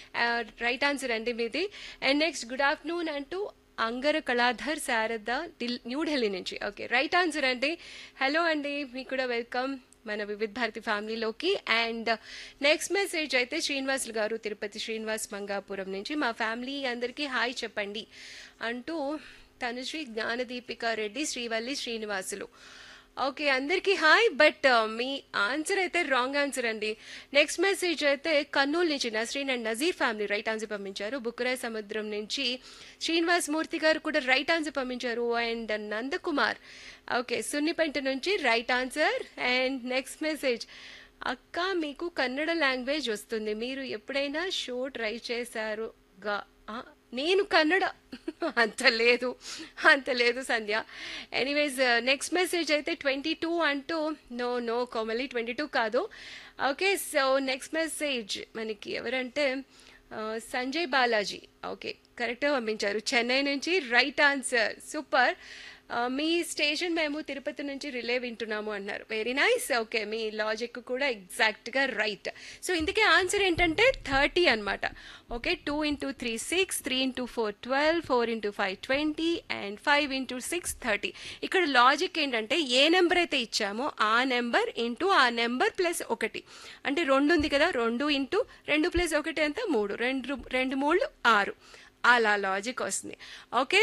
right answer అండి మీది and next good afternoon అంటూ అంగర కళాధర్ శారద ఢిల్- న్యూఢిల్లీ నుంచి ఓకే రైట్ ఆన్సర్ అండి హలో అండి మీకు కూడా వెల్కమ్ మన వివిధ భారతి ఫ్యామిలీలోకి అండ్ నెక్స్ట్ మెసేజ్ అయితే శ్రీనివాసులు గారు తిరుపతి శ్రీనివాస్ మంగాపురం నుంచి మా ఫ్యామిలీ అందరికీ హాయ్ చెప్పండి అంటూ తనుశ్రీ జ్ఞానదీపిక రెడ్డి శ్రీవల్లి శ్రీనివాసులు ఓకే అందరికీ హాయ్ బట్ మీ ఆన్సర్ అయితే రాంగ్ ఆన్సర్ అండి నెక్స్ట్ మెసేజ్ అయితే కర్నూలు నుంచి Nasreen and Nazeer family right answer పంపించారు బుక్కరాయ్ సముద్రం నుంచి శ్రీనివాస్ మూర్తి గారు కూడా రైట్ ఆన్సర్ పంపించారు అండ్ నందకుమార్ ఓకే సున్నిపెంట నుంచి right answer and next message అక్క మీకు కన్నడ లాంగ్వేజ్ వస్తుంది మీరు ఎప్పుడైనా షో ట్రై చేశారు గా ఆ, నేను కన్నడ అంత లేదు అంత లేదు సంధ్య ఎనీవేస్ నెక్స్ట్ మెసేజ్ అయితే ట్వంటీ టూ అంటూ no no Komali twenty two కాదు ఓకే సో నెక్స్ట్ మెసేజ్ మనకి ఎవరంటే ఆ, సంజయ్ బాలాజీ ఓకే కరెక్ట్గా పంపించారు చెన్నై నుంచి రైట్ ఆన్సర్ సూపర్ ఆ, మీ స్టేషన్ మేము తిరుపతి నుంచి రిలే వింటున్నాము అన్నారు వెరీ నైస్ ఓకే మీ లాజిక్ కూడా ఎగ్జాక్ట్గా రైట్ సో ఇందుకే ఆన్సర్ ఏంటంటే థర్టీ అనమాట okay two into three six three into four twelve four into five twenty and five into six thirty ఇక్కడ లాజిక్ ఏంటంటే ఏ నెంబర్ అయితే ఇచ్చామో ఆ నెంబర్ ఇంటూ ఆ నెంబర్ ప్లస్ ఒకటి అంటే రెండు ఉంది కదా రెండు ఇంటూ రెండు ప్లస్ ఒకటి అంతా మూడు రెండు రెండు మూడు ఆరు అలా లాజిక్ వస్తుంది ఓకే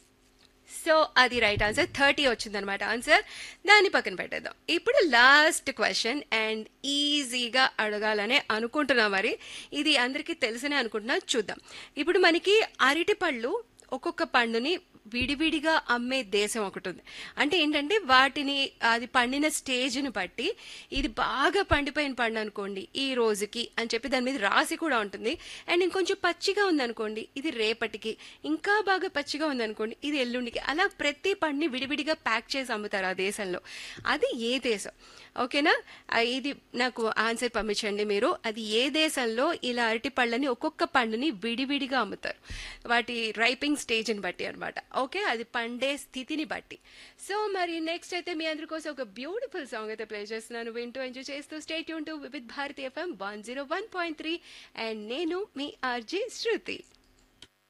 సో అది రైట్ ఆన్సర్ థర్టీ వచ్చిందనమాట ఆన్సర్ దాన్ని పక్కన పెట్టేద్దాం ఇప్పుడు లాస్ట్ క్వశ్చన్ అండ్ ఈజీగా అడగాలనే అనుకుంటున్నా మరి ఇది అందరికీ తెలిసనే అనుకుంటున్నా చూద్దాం ఇప్పుడు మనకి అరటి పళ్ళు ఒక్కొక్క పండుని విడివిడిగా అమ్మే దేశం ఒకటి ఉంది అంటే ఏంటంటే వాటిని అది పండిన స్టేజ్ని బట్టి ఇది బాగా పండిపోయిన పండు అనుకోండి ఈ రోజుకి అని చెప్పి దాని మీద రాసి కూడా ఉంటుంది అండ్ ఇంకొంచెం పచ్చిగా ఉందనుకోండి ఇది రేపటికి ఇంకా బాగా పచ్చిగా ఉందనుకోండి ఇది ఎల్లుండికి అలా ప్రతి పండుని విడివిడిగా ప్యాక్ చేసి అమ్ముతారు ఆ దేశంలో అది ఏ దేశం ఓకేనా ఆ, ఇది నాకు ఆన్సర్ పంపించండి మీరు అది ఏ దేశంలో ఇలా అరటి పళ్ళని ఒక్కొక్క పండుని విడివిడిగా అమ్ముతారు వాటి రైపింగ్ స్టేజ్ని బట్టి అన్నమాట ఓకే అది పండే స్థితిని బట్టి సో మరి నెక్స్ట్ అయితే మీ అందరి కోసం ఒక బ్యూటిఫుల్ సాంగ్ అయితే ప్లే చేస్తున్నాను వింటూ ఎంజాయ్ చేస్తూ స్టేట్ యూన్ to Vividh Bharati FM one zero one point three and నేను మీ ఆర్జే శృతి